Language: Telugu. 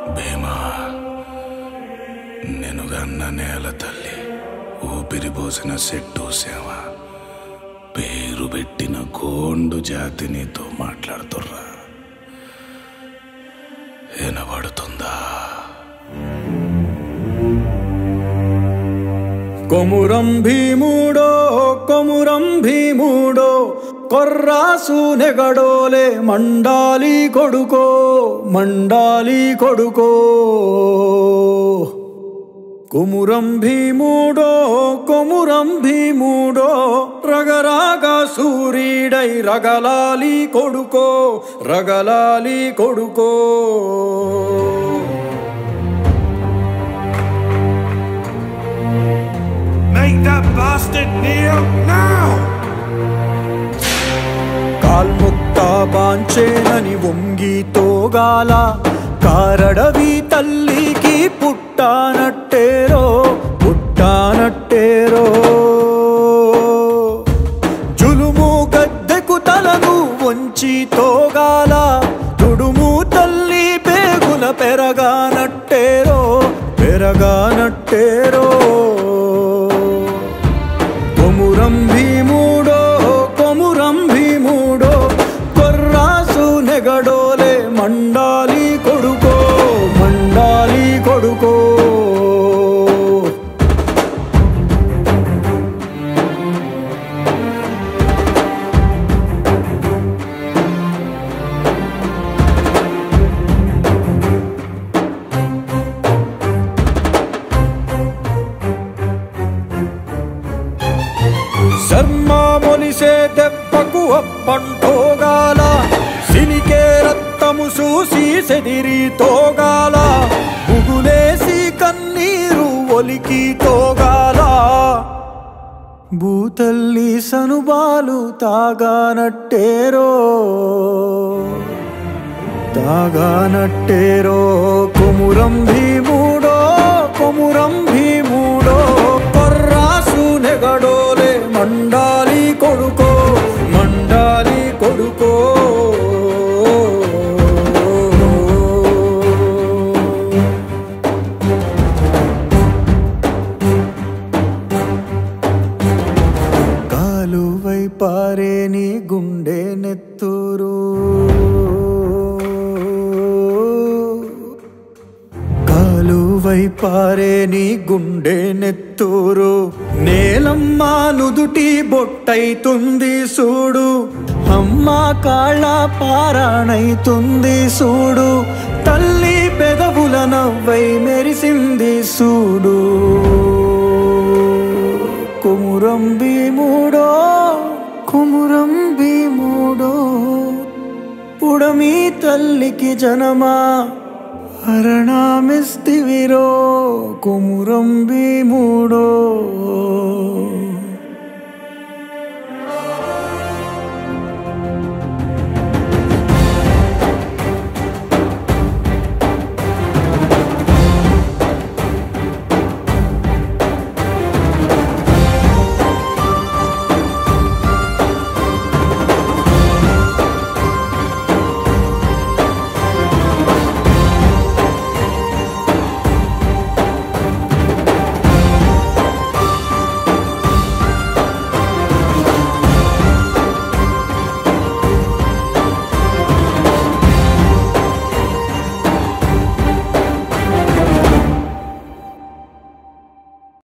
భీమా నెనుగన్న నేల తల్లి ఊపిరి పోసిన సెట్టు సేవ పేరు పెట్టిన గోండు జాతి నీతో మాట్లాడుతుర్రా వినబడుతుందా కొమురం భీముడో కొమురం భీముడో కొర్రాసు నెగడోలే మండాలి కొడుకో మండాలి కొడుకో కుమురం భీముడో కొమురం భీముడో రగరాగా సూరీడై రగలాలి కొడుకో రగలాలి కొడుకో Make that bastard kneel now! కాల్ముక్త బాంచేనని వంగి తోగాల కారడవి తల్లికి పుట్టానట్టేరో పుట్టానట్టేరో జులుము గద్దెకు తలను వంచి తోగాల తుడుము తల్లి పేగుల పెరగానట్టేరో పెరగానట్టేరో కొమురం భీముడో కొమురం భీముడో కొర్రాసు నెగడోలే మండాలి కొడుకో మండాలి కొడుకో శర్మ మొలిసే దెబ్బకు అప్పంటోగాల సినికే రక్తము చూసి సెదిరి తోగాల బుగులేసి కన్నీరు ఒలికి తోగాల భూతల్లి సనుబాలు తాగానట్టేరో తాగానట్టేరో కొమురం భీముడో కొమురం భీముడో కొర్రాసు నెగడోలే మండాలి కొడుకో మండాలి కొడుకో కాలువై పారే నీ గుండె నెత్తూరు కాలువై పారే నీ గుండె నెత్తూరు నేలమ్మ నుదుటి బొట్టైతుంది సూడు అమ్మ కాళ్ళ పారాణైతుంది సూడు తల్లి పెదవుల నవ్వై మెరిసింది సూడు కుమురం భీముడో కుమురం భీముడో పుడమి తల్లికి జనమా అరణామిస్తివిరో కుమురం భీముడో